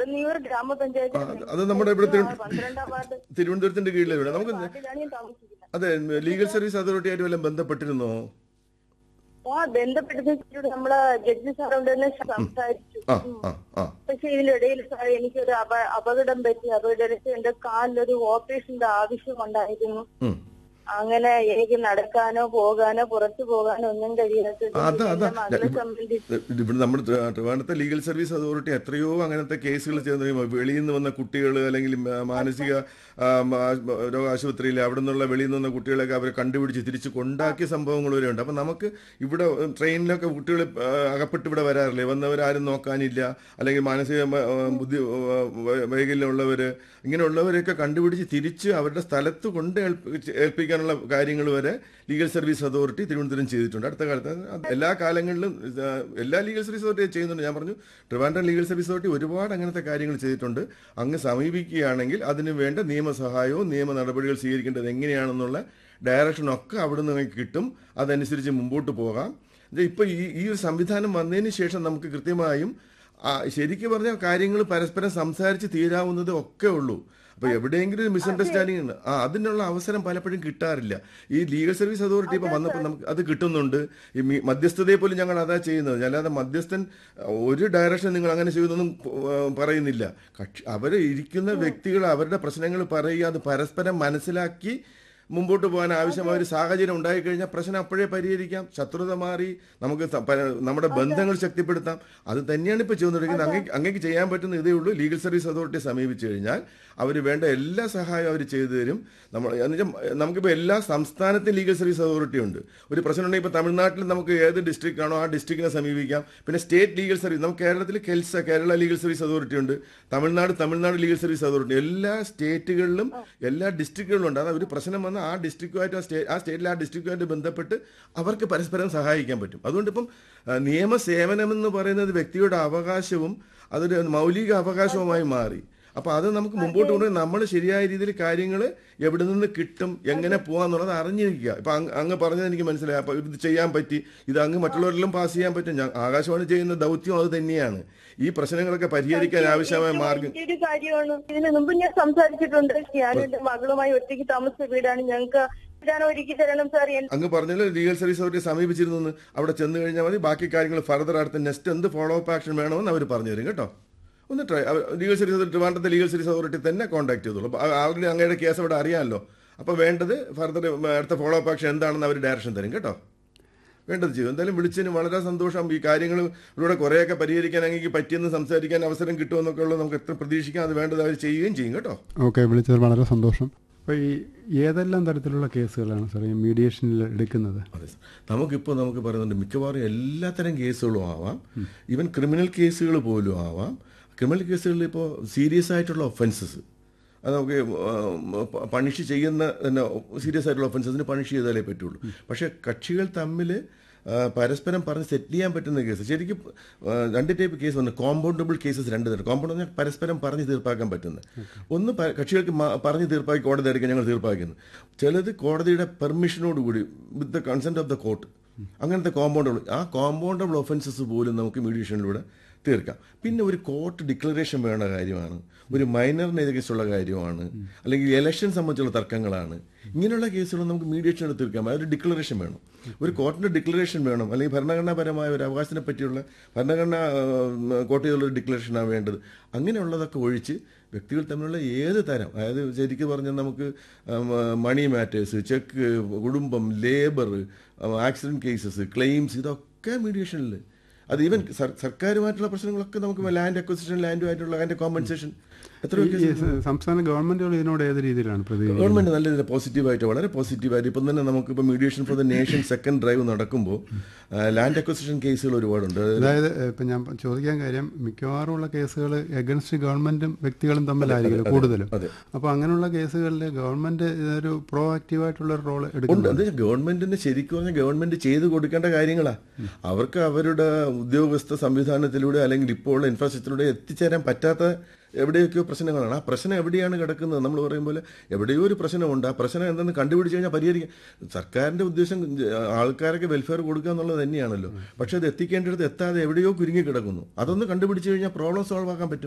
പുറന്നിയൂർ ഗ്രാമപഞ്ചായത്ത് ആ, അത് നമ്മുടെ ഇവിടെ തിരു- പന്ത്രണ്ടാം വാർഡ് തിരുവനന്തപുരത്തിന്റെ കീഴിലാണ് നമുക്ക് വാർഡിലാണ് ഞാൻ താമസിക്കുന്നത് അതെ ലീഗൽ സർവീസ് അതോറിറ്റി ആയിട്ട് വല്ലതും ബന്ധപ്പെട്ടിരുന്നോ ആ ബന്ധപ്പെട്ടത് നമ്മളെ ജഡ്ജി സാറുണ്ടെന്ന് സംസാരിച്ചു ആ ആ ആ പക്ഷെ ഇതിനിടയിൽ സാർ എനിക്കൊരു അപ അപകടം പറ്റി അപകടത്തിൽ എന്റെ കാലിലൊരു ഓപ്പറേഷന്റെ ആവശ്യമുണ്ടായിരുന്നു ഉം. അങ്ങനെ എനിക്ക് നടക്കാനോ പോകാനോ പുറത്തു പോകാനോ ഒന്നും കഴിയാത്തത് അതാ അതാ എന്റെ മകളെ സംബന്ധിച്ച് ഇവിടെ നമ്മുടെ ട്രി- ട്രിവാൻഡ്രത്തെ ലീഗൽ സർവീസ് അതോറിറ്റി എത്രയോ അങ്ങനത്തെ കേസുകൾ ചെയ്യുന്ന വെളിയിൽ നിന്ന് വന്ന കുട്ടികൾ അല്ലെങ്കിൽ മ- മാനസിക ആ, മ- രോഗ ആശുപത്രിയിൽ അവിടെ നിന്നുള്ള വെളിയിൽ നിന്ന് വന്ന കുട്ടികളെയൊക്കെ അവരെ കണ്ടുപിടിച്ച് തിരിച്ച് കൊണ്ടാക്കിയ സംഭവങ്ങൾ വരെ ഉണ്ട് അപ്പം നമുക്ക് ഇവിടെ ട്രെയിനിലൊക്കെ കുട്ടികൾ അകപ്പെട്ട് ഇവിടെ വരാറില്ലേ വന്നവരാരും നോക്കാനില്ല അല്ലെങ്കിൽ മാനസിക മ- ആ, ബുദ്ധി ആ, വൈ- വൈകല്യമുള്ളവർ ഇങ്ങനെയുള്ളവരെയൊക്കെ കണ്ടുപിടിച്ച് തിരിച്ച് അവരുടെ സ്ഥലത്ത് കൊണ്ട് ഏൽപ്പി- ഏൽപ്പിക്കാനുള്ള കാര്യങ്ങൾ വരെ ലീഗൽ സർവീസ് അതോറിറ്റി തിരുവനന്തപുരം ചെയ്തിട്ടുണ്ട് അടുത്ത കാലത്ത് അത് എല്ലാ കാലങ്ങളിലും ആ, എല്ലാ ലീഗൽ സർവീസ് അതോറിറ്റി ചെയ്യുന്നുണ്ട് ഞാൻ പറഞ്ഞു ട്രിവാൻഡ്രം ലീഗൽ സർവീസ് അതോറിറ്റി ഒരുപാട് അങ്ങനത്തെ കാര്യങ്ങൾ ചെയ്തിട്ടുണ്ട് അങ്ങ് സമീപിക്കുകയാണെങ്കിൽ അതിന് വേണ്ട നിയമസഹായവും നിയമ നടപടികൾ സ്വീകരിക്കേണ്ടത് എങ്ങനെയാണെന്നുള്ള ഡയറക്ഷനൊക്കെ അവിടെ നിന്ന് നിങ്ങൾക്ക് കിട്ടും അതനുസരിച്ച് മുമ്പോട്ട് പോകാം ഇത് ഇപ്പൊ ഈ ഈ ഒരു സംവിധാനം വന്നതിന് ശേഷം നമുക്ക് കൃത്യമായും ആ, ശരിക്കും പറഞ്ഞാൽ കാര്യങ്ങൾ പരസ്പരം സംസാരിച്ച് തീരാവുന്നത് ഒക്കെ ഉള്ളൂ അപ്പൊ എവിടെയെങ്കിലും ഒരു മിസ്അണ്ടർസ്റ്റാൻഡിംഗ് ഉണ്ട് ആ അതിനുള്ള അവസരം പലപ്പോഴും കിട്ടാറില്ല ഈ ലീഗൽ സർവീസ് അതോറിറ്റി ഇപ്പൊ വന്നപ്പോൾ നമുക്ക് അത് കിട്ടുന്നുണ്ട് ഈ മി- മധ്യസ്ഥതയെ പോലും ഞങ്ങൾ അതാ ചെയ്യുന്നത് അല്ലാതെ മധ്യസ്ഥൻ ഒരു ഡയറക്ഷൻ നിങ്ങൾ അങ്ങനെ ചെയ്യുന്നൊന്നും ആ, പറയുന്നില്ല കക്ഷി അവർ ഇരിക്കുന്ന വ്യക്തികൾ അവരുടെ പ്രശ്നങ്ങൾ പറയുക അത് പരസ്പരം മനസ്സിലാക്കി മുമ്പോട്ട് പോകാൻ ആവശ്യമായ ഒരു സാഹചര്യം ഉണ്ടായിക്കഴിഞ്ഞാൽ പ്രശ്നം അപ്പോഴേ പരിഹരിക്കാം ശത്രുത മാറി നമുക്ക് ത- പ- നമ്മുടെ ബന്ധങ്ങൾ ശക്തിപ്പെടുത്താം അത് തന്നെയാണ് ഇപ്പോൾ ചെയ്തുകൊണ്ടിരിക്കുന്നത് അങ്ങേക്ക് അങ്ങേക്ക് ചെയ്യാൻ പറ്റുന്ന ഇതേ ഉള്ളൂ ലീഗൽ സർവീസ് അതോറിറ്റി സമീപിച്ചു കഴിഞ്ഞാൽ അവർ വേണ്ട എല്ലാ സഹായവും അവർ ചെയ്തു തരും നമ്മൾ എന്നുവെച്ചാൽ നമുക്കിപ്പോൾ എല്ലാ സംസ്ഥാനത്തും ലീഗൽ സർവീസ് അതോറിറ്റി ഉണ്ട് ഒരു പ്രശ്നം ഉണ്ടെങ്കിൽ ഇപ്പോൾ തമിഴ്നാട്ടിൽ നമുക്ക് ഏത് ഡിസ്ട്രിക്റ്റ് ആണോ ആ ഡിസ്ട്രിക്റ്റിനെ സമീപിക്കാം പിന്നെ സ്റ്റേറ്റ് ലീഗൽ സർവീസ് നമുക്ക് കേരളത്തിൽ KELSA Kerala legal service authority ഉണ്ട് Tamil Nadu Tamil Nadu legal service authority എല്ലാ സ്റ്റേറ്റുകളിലും എല്ലാ ഡിസ്ട്രിക്റ്റുകളിലും ഉണ്ട് അതായത് ഒരു പ്രശ്നം വന്നാൽ ആ ഡിസ്ട്രിക്റ്റുമായിട്ട് ആ സ്റ്റേ ആ സ്റ്റേറ്റിലെ ആ ഡിസ്ട്രിക്റ്റുമായിട്ട് ബന്ധപ്പെട്ട് അവർക്ക് പരസ്പരം സഹായിക്കാൻ പറ്റും അതുകൊണ്ട് ഇപ്പം ആ, നിയമസേവനം എന്ന് പറയുന്നത് വ്യക്തിയുടെ അവകാശവും അതൊരു മൗലിക അവകാശവുമായി മാറി അപ്പൊ അത് നമുക്ക് മുമ്പോട്ട് കൊണ്ടുപോയി നമ്മൾ ശരിയായ രീതിയിൽ കാര്യങ്ങൾ എവിടെ നിന്ന് കിട്ടും എങ്ങനെ പോവാന്നുള്ളത് അറിഞ്ഞിരിക്കുക ഇപ്പൊ അങ്ങ് അങ്ങ് പറഞ്ഞത് എനിക്ക് മനസ്സിലായി അപ്പൊ ഇത് ചെയ്യാൻ പറ്റി ഇത് അങ്ങ് മറ്റുള്ളവരിലും പാസ് ചെയ്യാൻ പറ്റും ഞാൻ ആകാശവാണി ചെയ്യുന്ന ദൗത്യം അത് തന്നെയാണ് ഈ പ്രശ്നങ്ങളൊക്കെ പരിഹരിക്കാൻ ആവശ്യമായ മാർഗം വലിയൊരു കാര്യമാണ് ഇതിന് മുമ്പ് ഞാൻ സംസാരിച്ചിട്ടുണ്ട് ഞാനും എന്റെ മകളുമായി ഒറ്റയ്ക്ക് താമസിച്ച വീടാണ് ഞങ്ങൾക്ക് ഇതാണ് ഒരുക്കി തരണം സാർ എൻ- അങ്ങ് പറഞ്ഞല്ലോ ലീഗൽ സർവീസ് അതോറിറ്റി സമീപിച്ചിരുന്നു അവിടെ ചെന്ന് കഴിഞ്ഞാൽ മതി ബാക്കി കാര്യങ്ങൾ ഫർദർ അടുത്ത നെക്സ്റ്റ് എന്ത് ഫോളോ അപ്പ് ആക്ഷൻ വേണമെന്ന് അവർ പറഞ്ഞു തരും കേട്ടോ ഒന്ന് ട്രൈ ലീഗൽ സർവീസ് അതോറിറ്റി ട്രിവാൻഡ്രത്തെ ലീഗൽ സർവീസ് അതോറിറ്റി തന്നെ കോൺടാക്ട് ചെയ്തോളൂ അപ്പോൾ ആൾറെഡി അങ്ങയുടെ കേസ് അവിടെ അറിയാമല്ലോ അപ്പോൾ വേണ്ടത് ഫർദർ അടുത്ത ഫോളോ അപ്പ് ആക്ഷൻ എന്താണെന്ന് അവർ ഡയറക്ഷൻ തരും കേട്ടോ വേണ്ടത് ചെയ്യും എന്തായാലും വിളിച്ചതിന് വളരെ സന്തോഷം ഈ കാര്യങ്ങളിലൂടെ കുറേയൊക്കെ പരിഹരിക്കാൻ അങ്ങേക്ക് പറ്റിയെന്ന് സംസാരിക്കാൻ അവസരം കിട്ടുമെന്നൊക്കെ ഉള്ളത് നമുക്ക് എത്ര പ്രതീക്ഷിക്കാം അത് വേണ്ടത് അവർ ചെയ്യുകയും ചെയ്യും കേട്ടോ ഓക്കെ വിളിച്ചത് വളരെ സന്തോഷം അപ്പോൾ ഈ ഏതെല്ലാം തരത്തിലുള്ള കേസുകളാണ് സാർ ഈ മീഡിയേഷനിൽ എടുക്കുന്നത് അതെ സർ. നമുക്കിപ്പോൾ നമുക്ക് പറയുന്നുണ്ട് മിക്കവാറും എല്ലാത്തരം കേസുകളും ആവാം ഈവൻ ക്രിമിനൽ കേസുകൾ പോലും ആവാം ക്രിമിനൽ കേസുകളിൽ ഇപ്പോൾ സീരിയസ് ആയിട്ടുള്ള ഒഫൻസസ് അത് നമുക്ക് പണിഷ് ചെയ്യുന്ന തന്നെ സീരിയസ് ആയിട്ടുള്ള ഒഫൻസസിന് പണിഷ് ചെയ്താലേ പറ്റുള്ളൂ പക്ഷേ കക്ഷികൾ തമ്മിൽ ആ, പരസ്പരം പറഞ്ഞ് സെറ്റിൽ ചെയ്യാൻ പറ്റുന്ന കേസ് ശരിക്കും ആ, രണ്ട് ടൈപ്പ് കേസ് ഉണ്ട് കോമ്പൗണ്ടബിൾ കേസസ് രണ്ട് തരം കോമ്പൗണ്ട് പറഞ്ഞാൽ പരസ്പരം പറഞ്ഞ് തീർപ്പാക്കാൻ പറ്റുന്നത് ഒന്ന് പ- കക്ഷികൾക്ക് മ- പറഞ്ഞ് തീർപ്പാക്കി കോടതി ആയിരിക്കും ഞങ്ങൾ തീർപ്പാക്കുന്നത് ചിലത് കോടതിയുടെ പെർമിഷനോട് കൂടി with the consent of the court അങ്ങനത്തെ കോമ്പൗണ്ടബിൾ ആ കോമ്പൗണ്ടബിൾ ഒഫൻസസ് പോലും നമുക്ക് മീഡിയേഷനിലൂടെ തീർക്കാം പിന്നെ ഒരു കോർട്ട് ഡിക്ലറേഷൻ വേണ്ട കാര്യമാണ് ഒരു മൈനറിന് എതിരെയുള്ള കാര്യമാണ് അല്ലെങ്കിൽ ഇലക്ഷൻ സംബന്ധിച്ചുള്ള തർക്കങ്ങളാണ് ഇങ്ങനെയുള്ള കേസുകൾ നമുക്ക് മീഡിയേഷനിൽ തീർക്കാം അതൊരു ഡിക്ലറേഷൻ വേണം ഒരു കോർട്ടിന്റെ ഡിക്ലറേഷൻ വേണം അല്ലെങ്കിൽ ഭരണഘടനാപരമായ ഒരു അവകാശത്തിനെ പറ്റിയുള്ള ഭരണഘടന കോർട്ട് ചെയ്തുള്ള ഒരു ഡിക്ലറേഷനാണ് വേണ്ടത് അങ്ങനെയുള്ളതൊക്കെ ഒഴിച്ച് വ്യക്തികൾ തമ്മിലുള്ള ഏത് തരം അതായത് ശരിക്കും പറഞ്ഞാൽ നമുക്ക് മണി മാറ്റേഴ്സ് ചെക്ക് കുടുംബം ലേബർ ആക്സിഡന്റ് കേസസ് ക്ലെയിംസ് ഇതൊക്കെ മീഡിയേഷനിൽ അത് ഈവൻ സർക്കാരുമായിട്ടുള്ള പ്രശ്നങ്ങളൊക്കെ നമുക്ക് ലാൻഡ് അക്വസിഷൻ ലാൻഡുമായിട്ടുള്ള അതിന്റെ കോമ്പൻസേഷൻ എത്രയോ ഈ സ- സംസ്ഥാന ഗവൺമെന്റുകൾ ഇതിനോട് ഏത് രീതിയിലാണ് പ്രതികരിക്കുന്നത് ഗവൺമെന്റ് നല്ല രീതിയിൽ പോസിറ്റീവായിട്ട് വളരെ പോസിറ്റീവായിട്ട് ഇപ്പം തന്നെ നമുക്കിപ്പോൾ mediation for the nation second drive നടക്കുമ്പോൾ ലാൻഡ് അക്വസിഷൻ കേസുകൾ ഒരുപാടുണ്ട് അതായത് ഇപ്പം ഞാൻ ചോദിക്കാൻ കാര്യം മിക്കവാറും ഉള്ള കേസുകൾ എഗൻസ്റ്റ് ഗവൺമെന്റും വ്യക്തികളും തമ്മിലായിരിക്കും കൂടുതലും അതെ. അപ്പോൾ അങ്ങനെയുള്ള കേസുകളിൽ ഗവൺമെന്റ് ഇതൊരു പ്രോ ആക്റ്റീവായിട്ടുള്ള ഒരു റോൾ ഉണ്ട് എടുക്കുന്നുണ്ട് അത് ഗവൺമെന്റിന് ശരിക്കും പറഞ്ഞാൽ ഗവൺമെന്റ് ചെയ്തു കൊടുക്കേണ്ട കാര്യങ്ങളാ അവർക്ക് അവരുടെ ഉദ്യോഗസ്ഥ സംവിധാനത്തിലൂടെ അല്ലെങ്കിൽ ഇപ്പോൾ ഉള്ള ഇൻഫ്രാസ്ട്രക്ചറിലൂടെ എത്തിച്ചേരാൻ പറ്റാത്ത എവിടെയൊക്കെയോ പ്രശ്നങ്ങളാണ് ആ പ്രശ്നം എവിടെയാണ് കിടക്കുന്നത് നമ്മൾ പറയും പോലെ എവിടെയോ ഒരു പ്രശ്നമുണ്ട് ആ പ്രശ്നം എന്തെന്ന് കണ്ടുപിടിച്ച് കഴിഞ്ഞാൽ പരിഹരിക്കാം സർക്കാരിന്റെ ഉദ്ദേശം ആൾക്കാരൊക്കെ വെൽഫെയർ കൊടുക്കുക എന്നുള്ളത് തന്നെയാണല്ലോ പക്ഷെ അത് എത്തിക്കേണ്ടിടത്ത് എത്താതെ എവിടെയോ കുരുങ്ങി കിടക്കുന്നു അതൊന്ന് കണ്ടുപിടിച്ച് കഴിഞ്ഞാൽ പ്രോബ്ലം സോൾവ് ആക്കാൻ പറ്റും